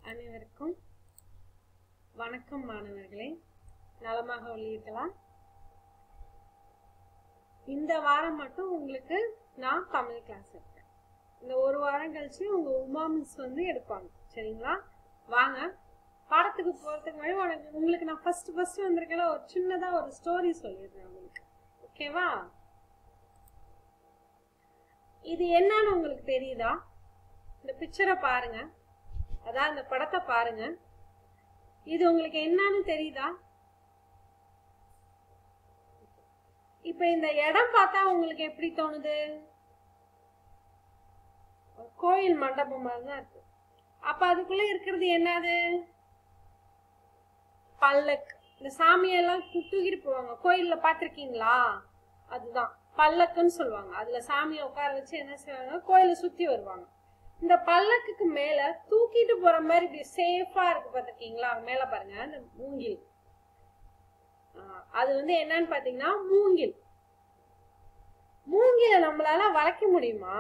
அனைவருக்கும் வணக்கம் மாணவர்களே நலமாக உள்ளீர்களா இந்த வாரம் மட்டும் உங்களுக்கு நான் தமிழ் கிளாஸ் எடுப்பேன் இந்த ஒரு வாரம் கழிச்சு உங்க உமா மிஸ் வந்து எடுப்பாங்க சரிங்களா வாங்க பாடத்துக்கு போறதுக்கு முன்னாடி உனக்கு உங்களுக்கு நான் ஃபர்ஸ்ட் ஃபர்ஸ்ட் வந்திருக்கல ஒரு சின்னதா ஒரு ஸ்டோரி சொல்லிடுறேன் உங்களுக்கு ஓகேவா இது என்னன்னு உங்களுக்கு தெரியுதா இந்த பிக்சரை பாருங்க அதான் இந்த படத்தை பாருங்க இது உங்களுக்கு என்னன்னு தெரியுதா இப்ப இந்த இடம் பார்த்தா உங்களுக்கு எப்படி தோணுது ஒரு கோயில் மண்டபம் மாதிரிதான் இருக்கு அப்ப அதுக்குள்ள இருக்கிறது என்னது பல்லக்கு இந்த சாமியெல்லாம் தூ- தூக்கிட்டு போவாங்க கோயில்ல பாத்திருக்கீங்களா அதுதான் பல்லக்குன்னு சொல்லுவாங்க அதுல சாமியை உட்கார வச்சு என்ன செய்வாங்க கோயிலை சுத்தி வருவாங்க இந்த பல்லக்குக்கு மேல தூக்கிட்டு போற மாதிரி இப்படி சேஃபா இருக்கு பாத்திருக்கீங்களா மேல பாருங்க இந்த மூங்கில் ஆஹ் அது வந்து என்னன்னு பாத்தீங்கன்னா மூங்கில் மூங்கில நம்மளால வளைக்க முடியுமா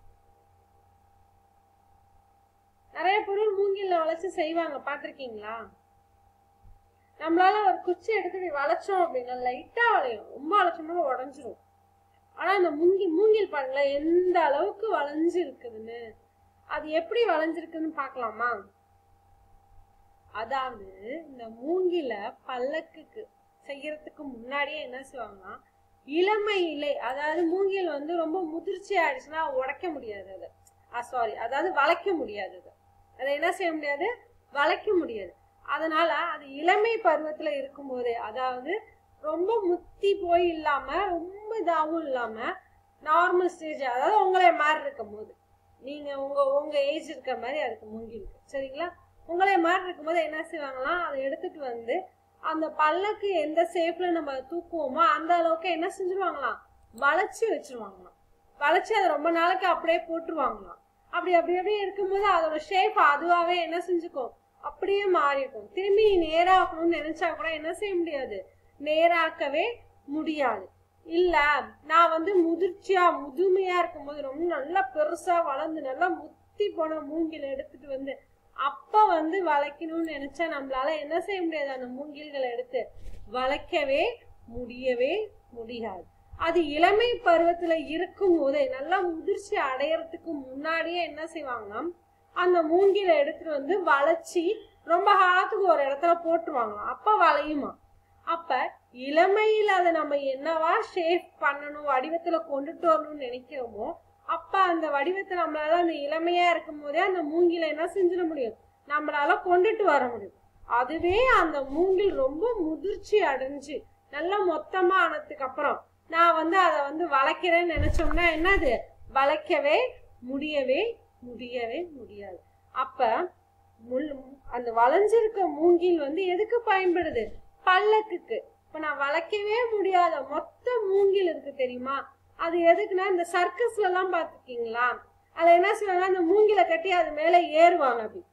நிறைய பொருள் மூங்கில்ல வளைச்சு செய்வாங்க பாத்திருக்கீங்களா நம்மளால ஒரு குச்சி எடுத்து இப்படி வளைச்சோம் அப்படின்னா லைட்டா வளையும் ரொம்ப வளைச்சோம்னா உடஞ்சிரும் ஆனா இந்த மூங்கி மூங்கில் பாருங்களேன் எந்த அளவுக்கு வளைஞ்சு இருக்குதுன்னு அது எப்படி வளைஞ்சிருக்குன்னு பார்க்கலாமா அதாவது இந்த மூங்கில பல்லக்குக்கு செய்யறதுக்கு முன்னாடியே என்ன செய்வாங்கன்னா இளமை இலை அதாவது மூங்கில் வந்து ரொம்ப முதிர்ச்சி ஆயிடுச்சுன்னா உடைக்க முடியாது அதை சாரி அதாவது வளைக்க முடியாது அதை அதை என்ன செய்ய முடியாது வளைக்க முடியாது அதனால அது இளமை பருவத்துல இருக்கும்போதே அதாவது ரொம்ப முத்தி போய் இல்லாம ரொம்ப இதாகவும் இல்லாம நார்மல் ஸ்டேஜ் அதாவது உங்களே மாதிரி இருக்கும் போது நீங்க உங்க உங்க ஏஜ் இருக்க மாதிரி அதுக்கு மூங்கிருக்கு சரிங்களா உங்களே மாதிரி இருக்கும்போது என்ன செய்வாங்களாம் அதை எடுத்துட்டு வந்து அந்த பல்லக்கு எந்த ஷேப்ல நம்ம தூக்குவோமோ அந்த அளவுக்கு என்ன செஞ்சிருவாங்களாம் வளைச்சு வச்சிருவாங்களாம் வளைச்சு அதை ரொம்ப நாளைக்கு அப்படியே போட்டுருவாங்களாம் அப்படி அப்படி அப்படியே இருக்கும்போது அதோட ஷேப் அதுவாவே என்ன செஞ்சுக்கும் அப்படியே மாறிக்கும் திரும்பி நேராக்கணும்னு நினைச்சா கூட என்ன செய்ய முடியாது நேராக்கவே முடியாது இல்ல நான் வந்து முதிர்ச்சியா முதுமையா இருக்கும்போது ரொம்ப நல்லா பெருசா வளர்ந்து நல்லா முத்தி போன மூங்கில் எடுத்துட்டு வந்து அப்ப வந்து வளைக்கணும்னு நினைச்சா நம்மளால என்ன செய்ய முடியாது அந்த மூங்கில்களை எடுத்து வளைக்கவே முடியவே முடியாது அது இளமை பருவத்துல இருக்கும் போதே நல்லா முதிர்ச்சி அடையறதுக்கு முன்னாடியே என்ன செய்வாங்கன்னா அந்த மூங்கிலை எடுத்துட்டு வந்து வளைச்சி ரொம்ப காலத்துக்கு ஒரு இடத்துல போட்டுருவாங்களாம் அப்ப வளையுமா அப்ப இளமையில அதை நம்ம என்னவா ஷேப் பண்ணணும் வடிவத்துல கொண்டுட்டு வரணும்னு நினைக்கிறோமோ அப்ப அந்த வடிவத்தை நம்மளால அந்த இளமையா இருக்கும் போதே அந்த மூங்கில என்ன செஞ்சிட முடியும் நம்மளால கொண்டுட்டு வர முடியும் அதுவே அந்த மூங்கில் ரொம்ப முதிர்ச்சி அடைஞ்சு நல்லா மொத்தமா ஆனதுக்கு அப்புறம் நான் வந்து அதை வந்து வளைக்கிறேன்னு நினைச்சோம்னா என்னது வளைக்கவே முடியவே முடியவே முடியாது அப்ப முள் அந்த வளைஞ்சிருக்க மூங்கில் வந்து எதுக்கு பயன்படுது பல்லக்குக்கு இப்ப நான் வளைக்கவே முடியாத மொத்த மூங்கில் இருக்கு தெரியுமா அது எதுக்குன்னா இந்த சர்க்கஸ்ல எல்லாம் பாத்துருக்கீங்களா அதுல என்ன செய்வாங்க அந்த மூங்கில கட்டி அது மேல ஏறுவாங்க அப்படி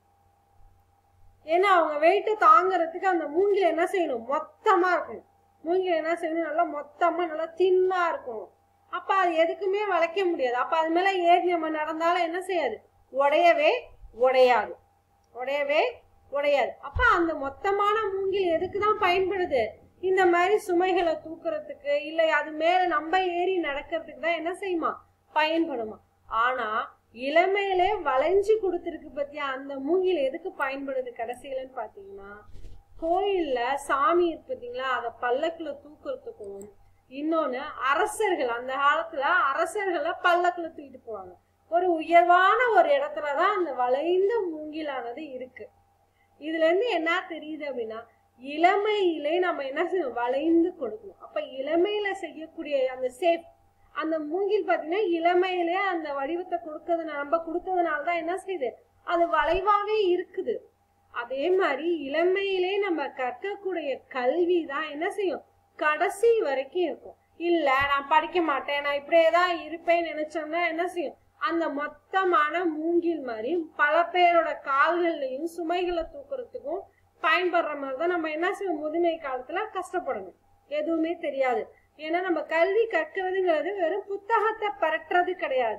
ஏன்னா அவங்க வெயிட்டு தாங்குறதுக்கு அந்த மூங்கில் என்ன செய்யணும் மொத்தமா இருக்கணும் மூங்கில் என்ன செய்யணும் நல்லா மொத்தமா நல்லா தின்னா இருக்கணும் அப்ப அது எதுக்குமே வளைக்க முடியாது அப்ப அது மேல ஏறி நம்ம நடந்தாலும் என்ன செய்யாது உடையவே உடையாது உடையவே உடையாது அப்ப அந்த மொத்தமான மூங்கில் எதுக்கு தான் பயன்படுது இந்த மாதிரி சுமைகளை தூக்குறதுக்கு இல்ல அது மேல நம்ம ஏறி நடக்கிறதுக்கு தான் என்ன செய்யுமா பயன்படுமா ஆனா இளமையிலே வளைஞ்சு கொடுத்துருக்கு பத்தியா அந்த மூங்கில் எதுக்கு பயன்படுது கடைசியிலன்னு பாத்தீங்கன்னா கோயில்ல சாமி இருக்கு பாத்தீங்களா அத பல்லக்குல தூக்குறதுக்கும் இன்னொன்னு அரசர்கள் அந்த காலத்துல அரசர்களை பல்லக்குல தூக்கிட்டு போவாங்க ஒரு உயர்வான ஒரு இடத்துலதான் அந்த வளைந்த மூங்கிலானது இருக்கு இதுல இருந்து என்ன தெரியுது அப்படின்னா இளமையிலே நம்ம என்ன செய்யணும் வளைந்து கொடுக்கணும் அப்ப இளமையில செய்யக்கூடிய அந்த சேஃப் அந்த மூங்கில் பாத்தீங்கன்னா இளமையிலே அந்த வடிவத்தை கொடுக்கறது நம்ம கொடுத்ததுனால தான் என்ன செய்யுது அது வளைவாவே இருக்குது அதே மாதிரி இளமையிலே நம்ம கற்கக்கூடிய கல்வி தான் என்ன செய்யும் கடைசி வரைக்கும் இருக்கும் இல்ல நான் படிக்க மாட்டேன் நான் இப்படியே தான் இருப்பேன்னு நினைச்சோம்னா என்ன செய்யும் அந்த மொத்தமான மூங்கில் மாதிரி பல பேரோட கால்கள்லயும் சுமைகளை தூக்குறதுக்கும் பயன்படுற மாதிரி தான் நம்ம என்ன செய்வோம் முதுமை காலத்துல கஷ்டப்படணும் எதுவுமே தெரியாது ஏன்னா நம்ம கல்வி கற்கிறதுங்கிறது வெறும் புத்தகத்தை பரட்டுறது கிடையாது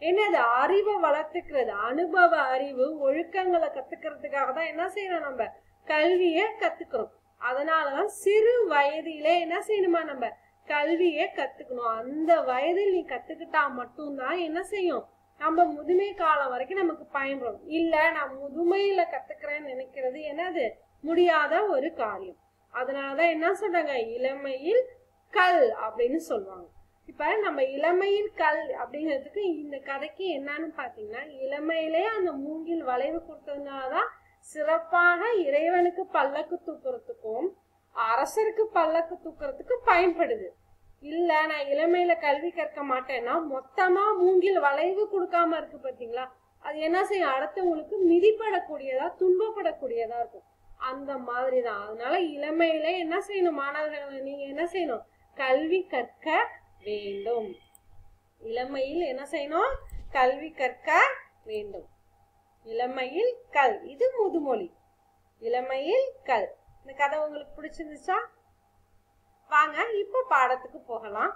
என்னது அறிவை வளர்த்துக்கிறது அனுபவ அறிவு ஒழுக்கங்களை கத்துக்கிறதுக்காக தான் என்ன செய்யணும் நம்ம கல்வியை கத்துக்கிறோம் அதனாலதான் சிறு வயதிலே என்ன செய்யணுமா நம்ம கல்வியை கத்துக்கணும் அந்த வயதில் நீ கத்துக்கிட்டா மட்டும்தான் என்ன செய்யும் நம்ம முதுமை காலம் வரைக்கும் நமக்கு பயன்படும் இல்ல நான் முதுமையில கத்துக்கிறேன்னு நினைக்கிறது என்னது முடியாத ஒரு காரியம் அதனாலதான் என்ன சொல்றாங்க இளமையில் கல் அப்படின்னு சொல்லுவாங்க இப்ப நம்ம இளமையில் கல் அப்படிங்கிறதுக்கு இந்த கதைக்கு என்னன்னு பாத்தீங்கன்னா இளமையிலே அந்த மூங்கில் வளைவு கொடுத்ததுனாலதான் சிறப்பாக இறைவனுக்கு பல்லக்கு தூக்குறதுக்கும் அரசருக்கு பல்லக்கு தூக்குறதுக்கு பயன்படுது இல்ல நான் இளமையில கல்வி கற்க மாட்டேன்னா மொத்தமா மூங்கில் வளைவு கொடுக்காம இருக்கு பாத்தீங்களா அது என்ன செய்யும் அடுத்தவங்களுக்கு மிதிப்படக்கூடியதா துன்பப்படக்கூடியதா இருக்கும் அந்த மாதிரி தான் அதனால இளமையில என்ன செய்யணும் மாணவர்கள் நீங்க என்ன செய்யணும் கல்வி கற்க வேண்டும் இளமையில் என்ன செய்யணும் கல்வி கற்க வேண்டும் இளமையில் கல் இது முதுமொழி இளமையில் கல் இந்த கதை உங்களுக்கு பிடிச்சிருந்துச்சா வாங்க இப்ப பாடத்துக்கு போகலாம்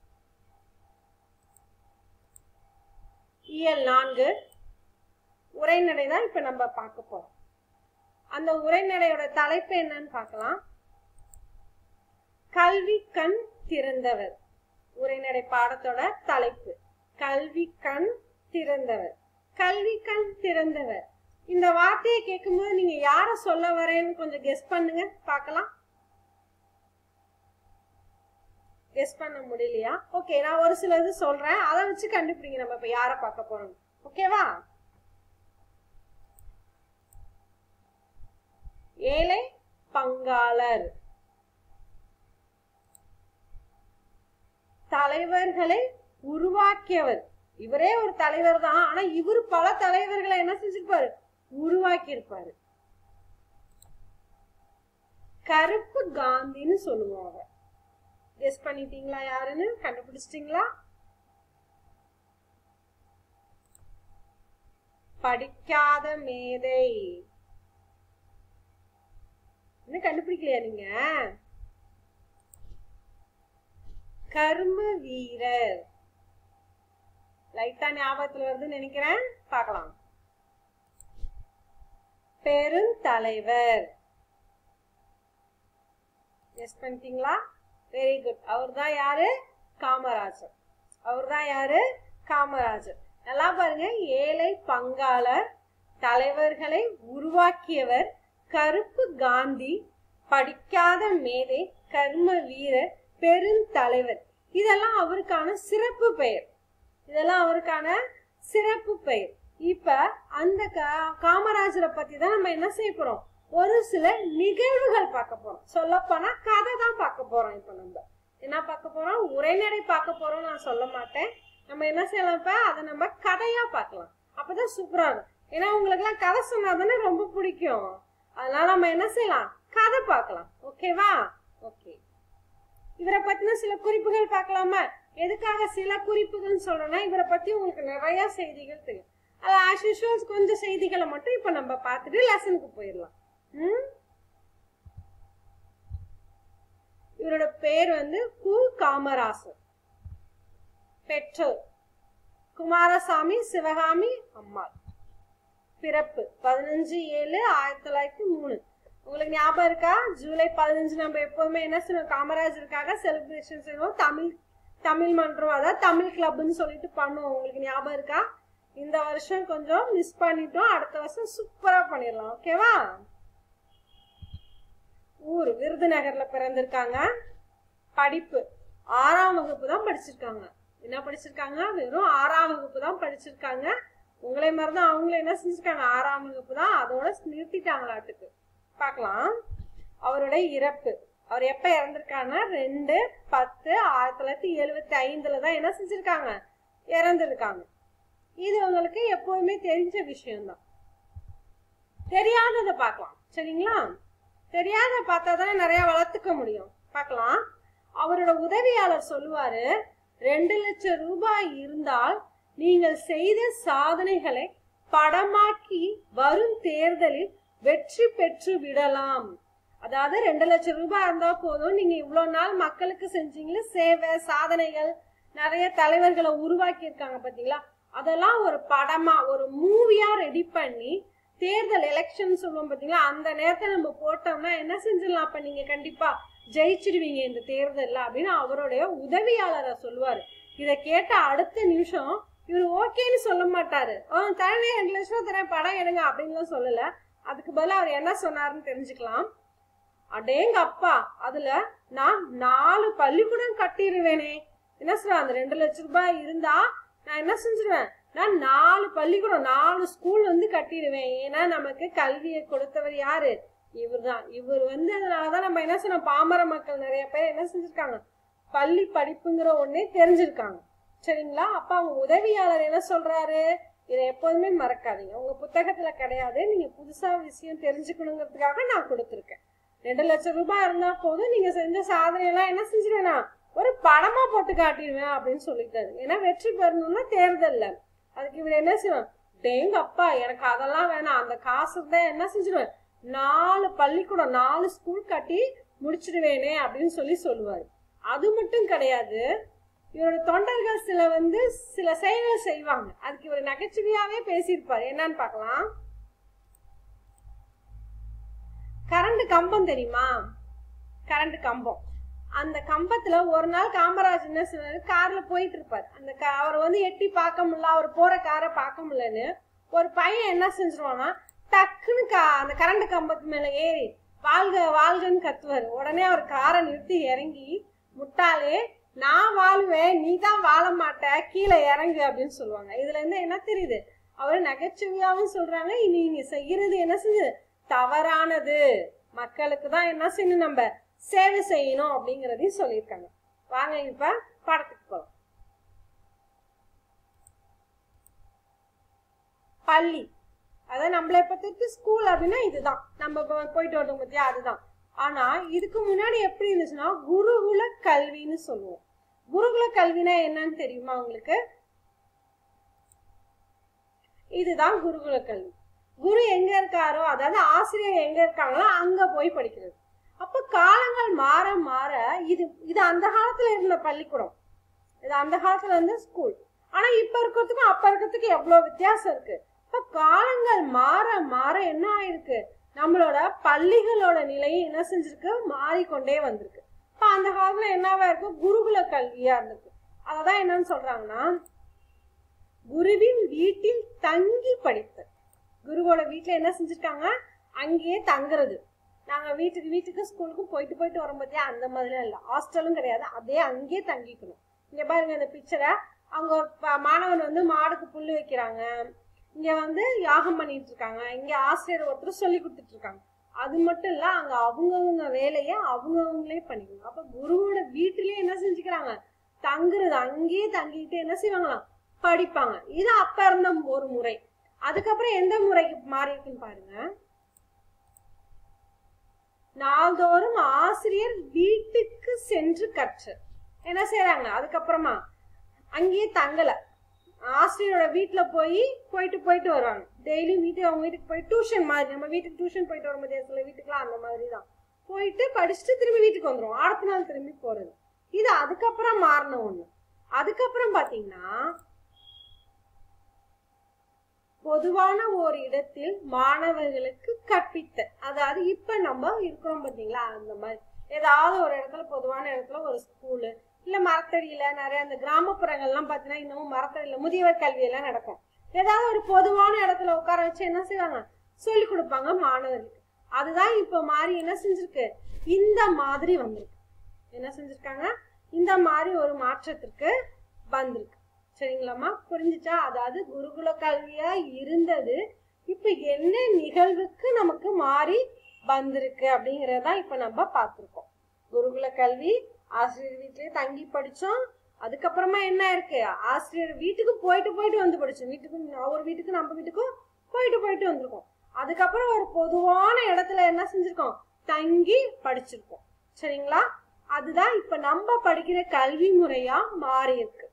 இயல் நான்கு உரைநடை தான் இப்ப நம்ம பார்க்க போறோம் அந்த உரைநடையோட தலைப்பு என்னன்னு பார்க்கலாம் கல்வி கண் திறந்தவர் உரைநடை பாடத்தோட தலைப்பு கல்வி கண் திறந்தவர் கல்வி கண் திறந்தவர் இந்த வார்த்தையை கேட்கும்போது நீங்க யார சொல்ல வரேன்னு கொஞ்சம் கெஸ் பண்ணுங்க பார்க்கலாம் கெஸ் பண்ண முடியலையா ஓகே நான் ஒரு சில இது சொல்றேன் அதை வச்சு கண்டுபிடிங்க நம்ம இப்ப யார பார்க்க போறோம் ஓகேவா ஏழை பங்காளர் தலைவர்களை உருவாக்கியவர் இவரே ஒரு தலைவர் தான் ஆனா இவரு பல தலைவர்களை என்ன செஞ்சிருப்பாரு உருவாக்கி இருப்பாரு கருப்பு காந்தின்னு சொல்லுவோம் அவர் கெஸ் பண்ணிட்டீங்களா யாருன்னு கண்டுபிடிச்சிட்டீங்களா படிக்காத மேதை இன்னும் கண்டுபிடிக்கலையா நீங்க கர்ம வீரர் லைட்டா ஞாபகத்துல வருதுன்னு நினைக்கிறேன் பார்க்கலாம் பெருந்தலைவர் எஸ் பண்ணிட்டீங்களா வெரி குட் அவர் தான் யாரு காமராஜர் அவர் தான் யாரு காமராஜர் நல்லா பாருங்க ஏழை பங்காளர் தலைவர்களை உருவாக்கியவர் கருப்பு காந்தி படிக்காத மேதை கர்ம வீரர் பெருந்தலைவர் இதெல்லாம் அவருக்கான சிறப்பு பெயர் இதெல்லாம் அவருக்கான சிறப்பு பெயர் இப்ப அந்த காமராஜரை பத்தி தான் நம்ம என்ன செய்ய போறோம் ஒரு சில நிகழ்வுகள் பார்க்க போறோம் சொல்ல போனா கதை தான் பார்க்க போறோம் இப்ப நம்ம என்ன பார்க்க போறோம் உரைநடை பார்க்க போறோம் நான் சொல்ல மாட்டேன் நம்ம என்ன செய்யலாம் இப்ப அதை நம்ம கதையா பார்க்கலாம் அப்பதான் சூப்பரா இருக்கும் ஏன்னா உங்களுக்கு எல்லாம் கதை சொன்னா தானே ரொம்ப பிடிக்கும் அதனால நம்ம என்ன செய்யலாம் கதை பார்க்கலாம் ஓகேவா ஓகே இவரை பத்தின சில குறிப்புகள் பார்க்கலாமா எதுக்காக சில குறிப்புகள் சொல்றேன்னா இவரை பத்தி உங்களுக்கு நிறைய செய்திகள் தெரியும் அது ஆஸ் யூஷுவல் கொஞ்சம் செய்திகளை மட்டும் இப்ப நம்ம பார்த்துட்டு லெசனுக்கு போயிடலாம் ம் இவரோட பேர் வந்து கு காமராசர் பெற்றோர் குமாரசாமி சிவகாமி அம்மாள் பிறப்பு பதினஞ்சு ஏழு ஆயிரத்தி தொள்ளாயிரத்தி மூணு உங்களுக்கு ஞாபகம் இருக்கா ஜூலை பதினஞ்சு நம்ம எப்பவுமே என்ன செய்வோம் காமராஜருக்காக செலிப்ரேஷன் செய்வோம் தமிழ் தமிழ் மன்றம் அதாவது தமிழ் கிளப்னு சொல்லிட்டு பண்ணுவோம் உங்களுக்கு ஞாபகம் இருக்கா இந்த வருஷம் கொஞ்சம் மிஸ் பண்ணிட்டோம் அடுத்த வருஷம் சூப்பரா பண்ணிடலாம் ஓகேவா ஊர் விருதுநகர்ல பிறந்திருக்காங்க படிப்பு ஆறாம் வகுப்பு தான் படிச்சிருக்காங்க என்ன படிச்சிருக்காங்க வெறும் ஆறாம் வகுப்பு தான் படிச்சிருக்காங்க உங்களை மாதிரி தான் அவங்களும் என்ன செஞ்சிருக்காங்க ஆறாம் வகுப்பு தான் அதோட நிறுத்திட்டாங்களாட்டுக்கு பார்க்கலாம் அவருடைய இறப்பு அவர் எப்ப இறந்திருக்காங்கன்னா ரெண்டு பத்து ஆயிரத்தி தொள்ளாயிரத்தி எழுவத்தி ஐந்துல தான் என்ன செஞ்சிருக்காங்க இறந்திருக்காங்க இது உங்களுக்கு எப்பவுமே தெரிஞ்ச விஷயம்தான் தெரியாததை பார்க்கலாம் சரிங்களா தெரியாத பார்த்தா தானே நிறைய வளர்த்துக்க முடியும் பார்க்கலாம் அவரோட உதவியாளர் சொல்லுவாரு ரெண்டு லட்சம் ரூபாய் இருந்தால் நீங்கள் செய்த சாதனைகளை படமாக்கி வரும் தேர்தலில் வெற்றி பெற்று விடலாம் அதாவது ரெண்டு லட்சம் ரூபாய் இருந்தா போதும் நீங்க இவ்வளவு நாள் மக்களுக்கு செஞ்சீங்களே சேவை சாதனைகள் நிறைய தலைவர்களை உருவாக்கி இருக்காங்க பாத்தீங்களா அதெல்லாம் ஒரு படமா ஒரு மூவியா ரெடி பண்ணி தேர்தல் எலெக்ஷன் சொல்லுவோம் பாத்தீங்களா அந்த நேரத்தை நம்ம போட்டோம்னா என்ன செஞ்சிடலாம் அப்ப நீங்க கண்டிப்பா ஜெயிச்சிடுவீங்க இந்த தேர்தல்ல அப்படின்னு அவருடைய உதவியாளரை சொல்லுவாரு இத கேட்ட அடுத்த நிமிஷம் இவர் ஓகேன்னு சொல்ல மாட்டாரு ஆ தரேன் ரெண்டு லட்சம் தரேன் படம் எடுங்க அப்படின்லாம் சொல்லல அதுக்கு பதிலா அவர் என்ன சொன்னாருன்னு தெரிஞ்சுக்கலாம் அடேங்க அப்பா அதுல நான் நாலு பள்ளிக்கூடம் கட்டிடுவேனே என்ன சொல்ற அந்த ரெண்டு லட்சம் ரூபாய் இருந்தா நான் என்ன செஞ்சிருவேன் நான் நாலு பள்ளிக்கூடம் நாலு ஸ்கூல் வந்து கட்டிடுவேன் ஏன்னா நமக்கு கல்வியை கொடுத்தவர் யாரு இவர்தான் இவர் வந்து அதனாலதான் நம்ம என்ன சொன்னோம் பாமர மக்கள் நிறைய பேர் என்ன செஞ்சிருக்காங்க பள்ளி படிப்புங்கிற ஒன்னே தெரிஞ்சிருக்காங்க சரிங்களா அப்ப அவங்க உதவியாளர் என்ன சொல்றாரு இதை எப்போதுமே மறக்காதீங்க உங்க புத்தகத்துல கிடையாது நீங்க புதுசா விஷயம் தெரிஞ்சுக்கணுங்கிறதுக்காக நான் கொடுத்துருக்கேன் ரெண்டு லட்சம் ரூபாய் இருந்தா போதும் நீங்க செஞ்ச சாதனை எல்லாம் என்ன செஞ்சிருவேனா ஒரு படமா போட்டு காட்டிடுவேன் அப்படின்னு சொல்லிட்டாரு ஏன்னா வெற்றி பெறணும்னா தேர்தல்ல அதுக்கு இவர் என்ன செய்வான் டேங்க அப்பா எனக்கு அதெல்லாம் வேணாம் அந்த காசு தான் என்ன செஞ்சிருவேன் நாலு பள்ளிக்கூடம் நாலு ஸ்கூல் கட்டி முடிச்சிடுவேனே அப்படின்னு சொல்லி சொல்லுவாரு அது மட்டும் கிடையாது இவரோட தொண்டர்கள் சில வந்து சில செயல்கள் செய்வாங்க அதுக்கு இவர் நகைச்சுவையாவே பேசியிருப்பாரு என்னன்னு பார்க்கலாம் கரண்ட் கம்பம் தெரியுமா கரண்ட் கம்பம் அந்த கம்பத்துல ஒரு நாள் காமராஜ் என்ன சொன்னாரு கார்ல போயிட்டு இருப்பாரு அந்த கா- அவர் வந்து எட்டி பார்க்க முடியல அவர் போற காரை பார்க்க முடியலன்னு ஒரு பையன் என்ன செஞ்சிருவானா டக்குன்னு கா அந்த கரண்ட் கம்பத்து மேல ஏறி வாழ்க வாழ்கன்னு கத்துவாரு உடனே அவர் காரை நிறுத்தி இறங்கி முட்டாளே நான் வாழுவேன் நீ தான் வாழ மாட்ட கீழே இறங்கு அப்படின்னு சொல்லுவாங்க இதுல இருந்து என்ன தெரியுது அவர் நகைச்சுவையாவும் சொல்றாங்க இனி நீங்க செய்யறது என்ன செஞ்சது தவறானது மக்களுக்கு தான் என்ன செய்யணும் நம்ம சேவை செய்யணும் அப்படிங்கறதையும் சொல்லியிருக்காங்க வாங்க இப்ப படத்துக்கு போலாம் பள்ளி அதாவது நம்மளை பத்திட்டு ஸ்கூல் அப்படின்னா இதுதான் நம்ம இப்ப போயிட்டு வரோம் பத்தியா அதுதான் ஆனா இதுக்கு முன்னாடி எப்படி இருந்துச்சுன்னா குருகுல கல்வின்னு சொல்லுவோம் குருகுல கல்வினா என்னன்னு தெரியுமா உங்களுக்கு இதுதான் குருகுல கல்வி குரு எங்க இருக்காரோ அதாவது ஆசிரியர் எங்க இருக்காங்களோ அங்க போய் படிக்கிறது அப்ப காலங்கள் மாற மாற இது இது அந்த காலத்துல இருந்த பள்ளிக்கூடம் இது அந்த காலத்துல இருந்த ஸ்கூல் ஆனா இப்ப இருக்கிறதுக்கும் அப்ப இருக்கிறதுக்கு எவ்வளவு வித்தியாசம் இருக்கு இப்ப காலங்கள் மாற மாற என்ன ஆயிருக்கு நம்மளோட பள்ளிகளோட நிலையும் என்ன செஞ்சிருக்கு மாறிக்கொண்டே வந்திருக்கு இப்ப அந்த காலத்துல என்னவா இருக்கு குருகுல கல்வியா இருந்திருக்கு அததான் என்னன்னு சொல்றாங்கன்னா குருவின் வீட்டில் தங்கி படித்தல் குருவோட வீட்டுல என்ன செஞ்சிருக்காங்க அங்கேயே தங்குறது நாங்க வீட்டுக்கு வீட்டுக்கு ஸ்கூலுக்கும் போயிட்டு போயிட்டு வரோம் பார்த்தியா அந்த மாதிரிலாம் இல்லை ஹாஸ்டலும் கிடையாது அதே அங்கேயே தங்கிக்கணும் இங்க பாருங்க இந்த பிக்சரை அவங்க ஒரு ப- மாணவன் வந்து மாடுக்கு புல்லு வைக்கிறாங்க இங்க வந்து யாகம் பண்ணிட்டு இருக்காங்க இங்க ஆசிரியர் ஒருத்தர் சொல்லி கொடுத்துட்டு இருக்காங்க அது மட்டும் இல்ல அங்க அவங்கவங்க வேலையை அவங்கவங்களே பண்ணிக்கணும் அப்ப குருவோட வீட்டிலேயே என்ன செஞ்சுக்கிறாங்க தங்குறது அங்கேயே தங்கிட்டு என்ன செய்வாங்களாம் படிப்பாங்க இது அப்ப இருந்த ஒரு முறை அதுக்கப்புறம் எந்த முறைக்கு மாறி இருக்குன்னு பாருங்க நாள்தோறும் ஆசிரியர் வீட்டுக்கு சென்று கற்று என்ன செய்றாங்க அதுக்கப்புறமா அங்கேயே தங்கல ஆசிரியரோட வீட்டுல போய் போயிட்டு போயிட்டு வருவாங்க டெய்லி வீட்டுக்கு அவங்க வீட்டுக்கு போய் டியூஷன் மாதிரி நம்ம வீட்டுக்கு டியூஷன் போயிட்டு வர முடியாது சில வீட்டுக்குலாம் அந்த மாதிரி தான் போயிட்டு படிச்சுட்டு திரும்பி வீட்டுக்கு வந்துரும் அடுத்த நாள் திரும்பி போறது இது அதுக்கப்புறம் மாறின ஒண்ணு அதுக்கப்புறம் பாத்தீங்கன்னா பொதுவான ஒரு இடத்தில் மாணவர்களுக்கு கற்பித்த அதாவது இப்ப நம்ம இருக்கிறோம் பாத்தீங்களா அந்த மாதிரி ஏதாவது ஒரு இடத்துல பொதுவான இடத்துல ஒரு ஸ்கூலு இல்ல மரத்தடியில நிறைய அந்த கிராமப்புறங்கள்லாம் பாத்தீங்கன்னா இன்னமும் மரத்தடியில முதியவர் கல்வி எல்லாம் நடக்கும் ஏதாவது ஒரு பொதுவான இடத்துல உட்கார வச்சு என்ன செய்வாங்க சொல்லி கொடுப்பாங்க மாணவர்களுக்கு அதுதான் இப்ப மாறி என்ன செஞ்சிருக்கு இந்த மாதிரி வந்திருக்கு என்ன செஞ்சிருக்காங்க இந்த மாதிரி ஒரு மாற்றத்திற்கு வந்திருக்கு சரிங்களாம்மா புரிஞ்சுச்சா அதாவது குருகுல கல்வியா இருந்தது இப்ப என்ன நிகழ்வுக்கு நமக்கு மாறி வந்திருக்கு அப்படிங்கறத இப்ப நம்ம பார்த்திருக்கோம் குருகுல கல்வி ஆசிரியர் வீட்டிலேயே தங்கி படிச்சோம் அதுக்கப்புறமா என்ன இருக்கு ஆசிரியர் வீட்டுக்கு போயிட்டு போயிட்டு வந்து படிச்சோம் வீட்டுக்கு அவர் வீட்டுக்கு நம்ம வீட்டுக்கும் போயிட்டு போயிட்டு வந்திருக்கோம் அதுக்கப்புறம் ஒரு பொதுவான இடத்துல என்ன செஞ்சிருக்கோம் தங்கி படிச்சிருக்கோம் சரிங்களா அதுதான் இப்ப நம்ம படிக்கிற கல்வி முறையா மாறி இருக்கு